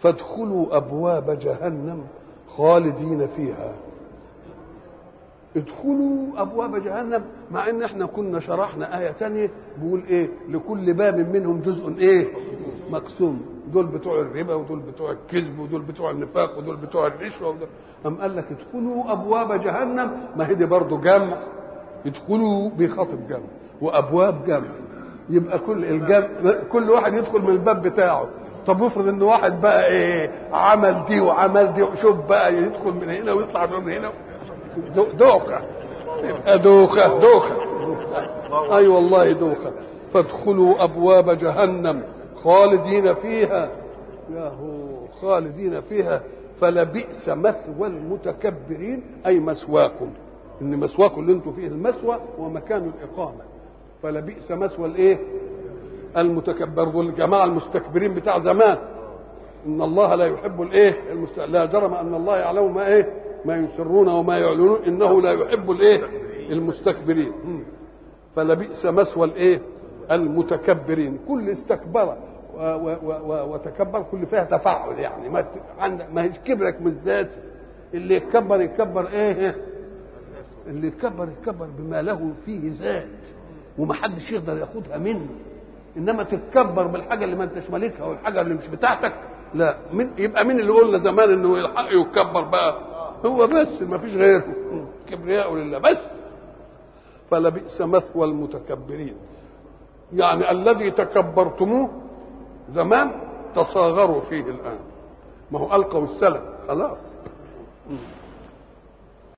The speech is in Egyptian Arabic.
فادخلوا ابواب جهنم خالدين فيها ادخلوا ابواب جهنم مع ان احنا كنا شرحنا ايه تانية بيقول ايه لكل باب منهم جزء ايه مقسوم دول بتوع الربا ودول بتوع الكذب ودول بتوع النفاق ودول بتوع الرشوه ودول أم قال لك ادخلوا ابواب جهنم ما هي دي برضه جمع يدخلوا بيخاطب جمع وابواب جمع يبقى كل الجمع كل واحد يدخل من الباب بتاعه طب افرض ان واحد بقى ايه عمل دي وعمل دي شوف بقى يدخل من هنا ويطلع من هنا دوخه يبقى دوخه دوخه اي أيوة والله دوخه فادخلوا ابواب جهنم خالدين فيها يا هو خالدين فيها فلبئس مثوى المتكبرين اي مسواكم ان مسواكم اللي انتم فيه المسوى ومكان الاقامه فلبئس مثوى الايه المتكبر والجماعه المستكبرين بتاع زمان ان الله لا يحب الايه المست... لا جرم ان الله يعلم ما ايه ما يسرون وما يعلنون انه لا يحب الايه المستكبرين فلبئس مثوى الايه المتكبرين كل استكبر و و و وتكبر كل فيها تفاعل يعني ما عندك ما هيش كبرك من ذات اللي يتكبر يتكبر ايه اللي يتكبر يتكبر بما له فيه ذات ومحدش يقدر ياخدها منه انما تتكبر بالحاجه اللي ما انتش مالكها والحاجه اللي مش بتاعتك لا من يبقى مين اللي قلنا زمان انه الحق يتكبر بقى هو بس ما فيش غيره كبرياء لله بس فلبئس مثوى المتكبرين يعني الذي تكبرتموه زمان تصاغروا فيه الان ما هو القوا السلم خلاص